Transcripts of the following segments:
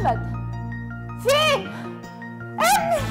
احمد فين ابني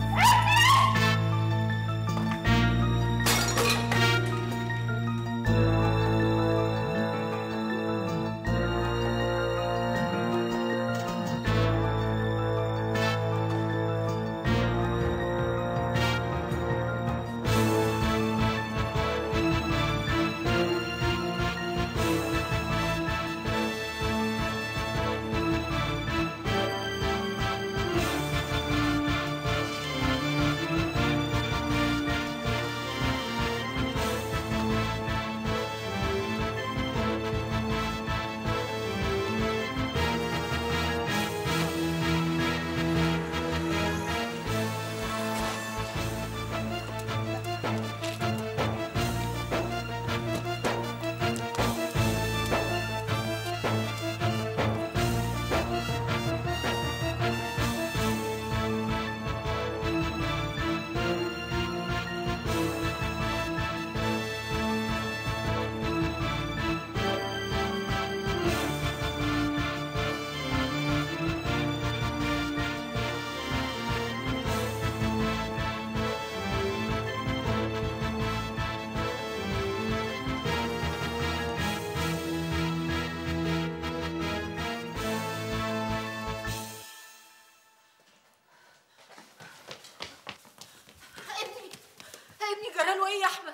ابني ابني جراله ايه يا احمد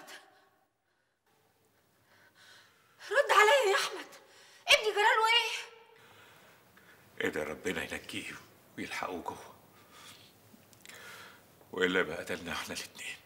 رد عليا يا احمد ابني جراله ايه ادعي ربنا ينجيه ويلحقوه جوه والا يبقى قتلنا احنا الاتنين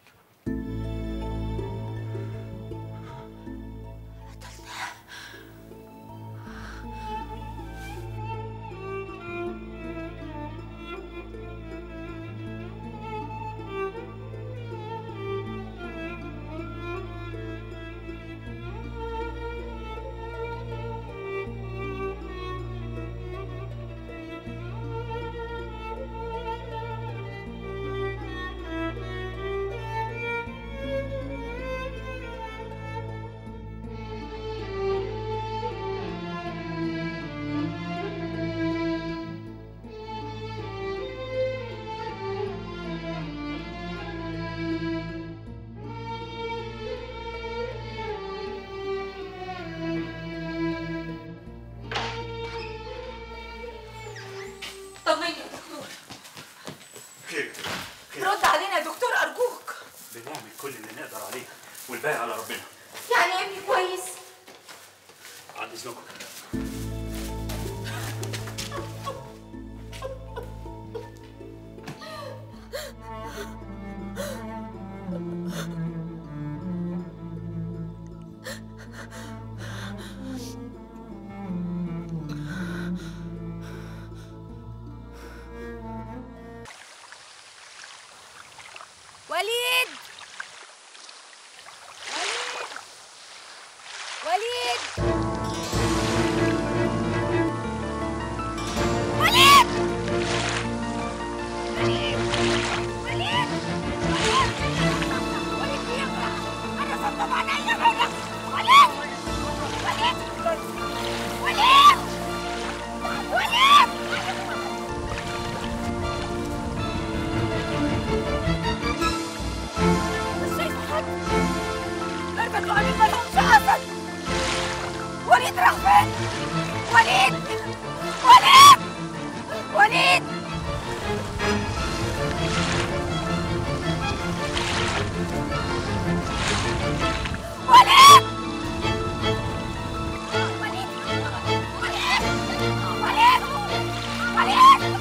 طمني يا دكتور خير رد علينا يا دكتور ارجوك بنعمل كل اللي نقدر عليه والباقي على ربنا يعني ابني كويس عن اذنكم وليد وليد وليد وليد وليد وليد بيغرق انا صدم عليا غرق وليد وليد وليد وليد مش شايفه حد ضربة وقامين مالهمش اسد وليد راح فين؟ وليد وليد وليد وليد وليد وليد وليد وليد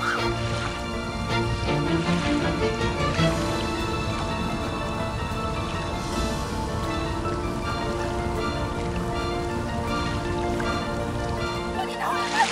وليد هو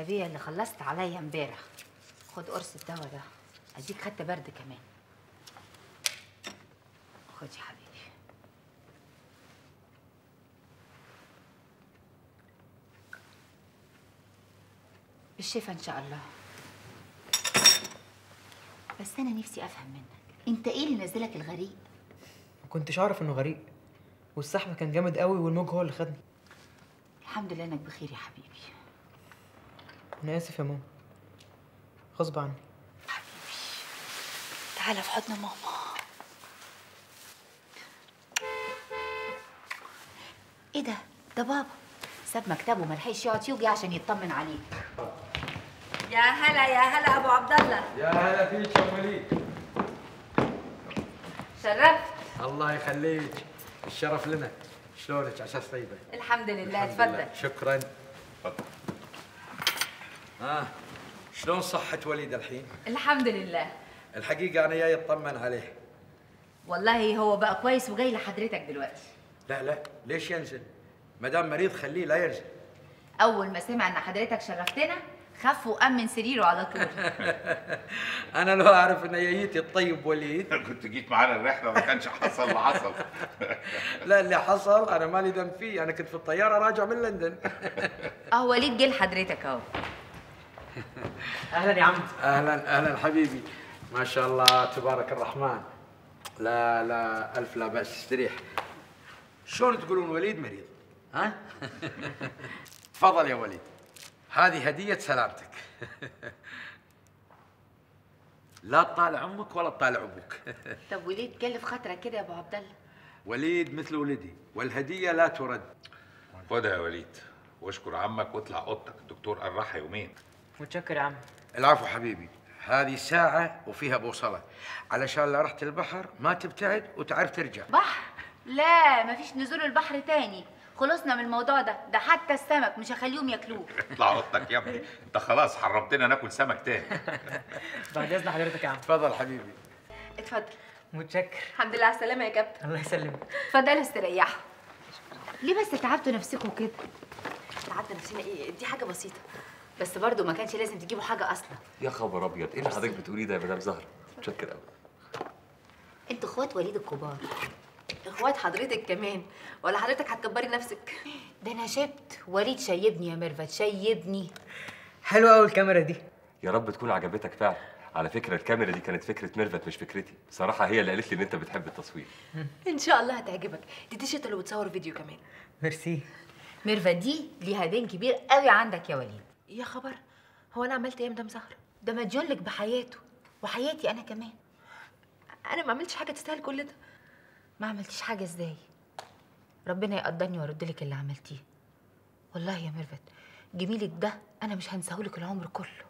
بيه اللي خلصت عليا امبارح خد قرص الدواء ده اديك خدت برد كمان خد يا حبيبي بالشفا ان شاء الله بس انا نفسي افهم منك انت ايه اللي نزلك الغريق ما كنتش اعرف انه غريق والسحب كان جامد قوي والموج هو اللي خدني الحمد لله انك بخير يا حبيبي انا اسف يا ماما غصب عني تعالى في حضن ماما ايه ده ده بابا ساب مكتبه ملحقش يقعد يوجي عشان يطمن عليك يا هلا يا هلا ابو عبد الله يا هلا فيك يا وليد شرفت الله يخليك الشرف لنا شلونك عساس طيبه الحمد لله الحمد لله. اتفضل شكرا ها شلون صحة وليد الحين؟ الحمد لله الحقيقة أنا جاي أطمن عليه والله هو بقى كويس وجاي لحضرتك دلوقتي لا لا ليش ينزل؟ ما دام مريض خليه لا ينزل اول ما سمع ان حضرتك شرفتنا خف وقام من سريره على طول أنا لو أعرف إن جايتي الطيب وليد كنت جيت معانا الرحله ما كانش حصل اللي حصل لا اللي حصل أنا مالي دم فيه أنا كنت في الطيارة راجع من لندن اه وليد جه لحضرتك اهو اهلا يا عم أهلا أهلا حبيبي ما شاء الله تبارك الرحمن لا لا ألف لا بأس استريح شلون تقولون وليد مريض ها؟ تفضل يا وليد هذه هدية سلامتك لا تطالع أمك ولا تطالع أبوك طب وليد كلف خاطرك كده يا ابو عبد الله وليد مثل ولدي والهدية لا ترد خدها يا وليد واشكر عمك واطلع اوضتك الدكتور قال راحه يومين متشكر يا عم العفو حبيبي هذه ساعة وفيها بوصلة علشان لا رحت البحر ما تبتعد وتعرف ترجع بحر لا مفيش نزول البحر تاني خلصنا من الموضوع ده ده حتى السمك مش هخليهم ياكلوه اطلع اوضتك يا ابني انت خلاص حرمتنا ناكل سمك تاني بعد اذن حضرتك يا عم تفضل حبيبي اتفضل متشكر الحمد لله على السلامه يا كابتن الله يسلمك اتفضلوا استريحوا ليه بس تعبتوا نفسكم كده تعبنا نفسنا ايه دي حاجه بسيطه بس برضو ما كانش لازم تجيبوا حاجه اصلا يا خبر ابيض ايه اللي حضرتك بتقوليه ده يا مدام زهره متشكر قوي انتوا اخوات وليد الكبار اخوات حضرتك كمان ولا حضرتك هتكبري نفسك ده انا شبت وليد شيبني يا ميرفت شيبني حلوه قوي الكاميرا دي يا رب تكون عجبتك فعلا على فكره الكاميرا دي كانت فكره ميرفت مش فكرتي بصراحه هي اللي قالت لي ان انت بتحب التصوير ان شاء الله هتعجبك دي تيشرت اللي بتصور فيديو كمان ميرسي ميرفت دي ليها دين كبير قوي عندك يا وليد يا خبر هو انا عملت ايه يا مدام زهره ده مديون لك بحياته وحياتي انا كمان انا ما عملتش حاجه تستاهل كل ده ما عملتيش حاجه ازاي ربنا يقدرني وارد لك اللي عملتيه والله يا ميرفت جميلك ده انا مش هنساهولك العمر كله